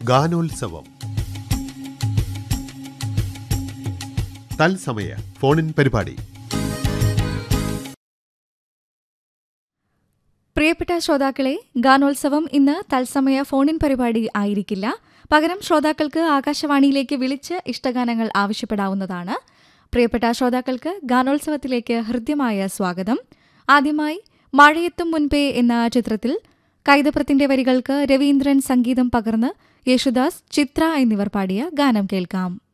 ഗാനോത്സവം തത്സമയ ഫോണിൻ പരിപാടി പ്രിയപ്പെട്ട ശ്രോതാക്കളെ ഗാനോത്സവം ഇന്ന് തത്സമയ ഫോണിൻ പരിപാടി ആയിരിക്കില്ല പകരം ശ്രോതാക്കൾക്ക് ആകാശവാണിയിലേക്ക് വിളിച്ച് ഇഷ്ടഗാനങ്ങൾ ആവശ്യപ്പെടാവുന്നതാണ് പ്രിയപ്പെട്ട ശ്രോതാക്കൾക്ക് ഗാനോത്സവത്തിലേക്ക് ഹൃദ്യമായ സ്വാഗതം ആദ്യമായി മഴയെത്തും മുൻപേ എന്ന ചിത്രത്തിൽ കൈതപ്രത്തിന്റെ വരികൾക്ക് രവീന്ദ്രൻ സംഗീതം പകർന്ന് യേശുദാസ് ചിത്ര എന്നിവർ പാടിയ ഗാനം കേൾക്കാം